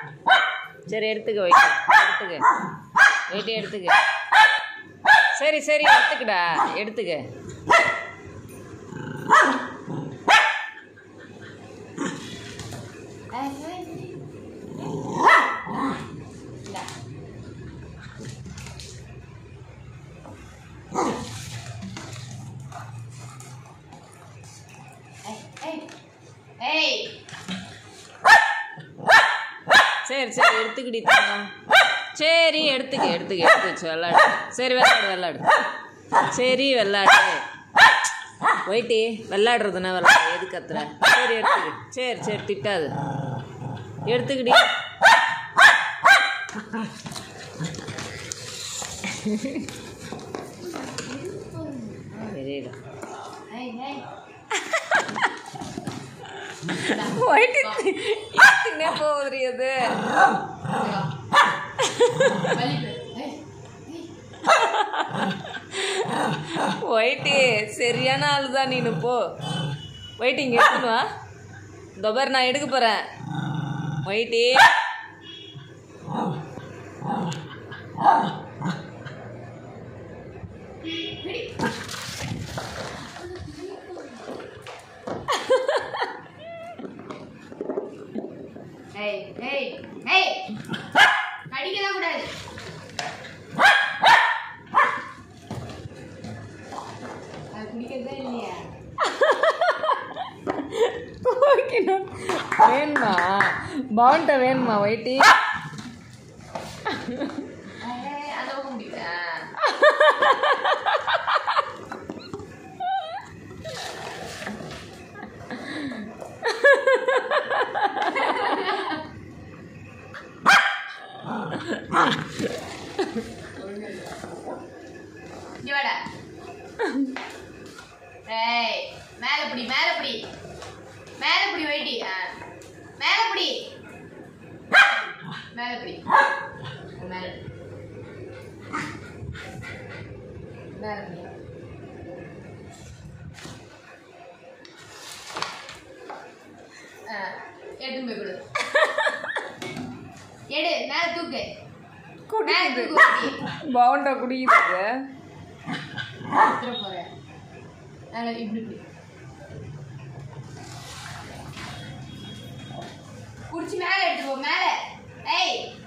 சரி எடுத்துக்க வெயிட் எடுத்துக்க வெயிட்டு எடுத்துக்க சரி சரி எடுத்துக்கடா எடுத்துக்க ஏய் சரி சரி எடுத்துக்கிடி தங்கம் சரி எடுத்துக்க எடுத்துக்க எடுத்து வச்சு விளாடு சரி விளாடு விளாடு சரி விளாடு போயிட்டு விளாடுறதுனா விளாடு எது கத்துற சரி எடுத்துக்க சரி சரி திட்டாது எடுத்துக்கிடி சரிடா ஏய் ஏய் போயிட்டு எடுத்துக்கினே போகுது அது வலிப்பு ஏய் ஒயிட்டு சரியான ஆள் தான் நீனு போ ஒயிட்டு இங்கே எடுத்துன்னு வா இந்த பாரு நான் எடுக்க போகிறேன் ஒயிட்டி ஏய் ஏய் ஏய் கடிக்கலாம் கூடாது அது குடிக்கிறதே இல்லையா ஓகேண்ணா வேணுமா பவுன்ட்ட வேணுமா ஒயிட்டி ஏய், அதை குடிக்கிறா இங்க வாடா ஏய் மேல புடி மேல புடி மேல புடி வைட்டி ஆ மேல புடி மேல புடி மேல மேல புடி ஆ எடுத்து போய் கொடு எடு மேல தூக்கு மேல குடிக்குது தூக்கு வைட்டி. பவுன்ட்ட குடிக்குது எடுத்துட போறேன் மேல இப்படி இப்படி குடிச்சு மேல எடுத்து போ மேல ஏய்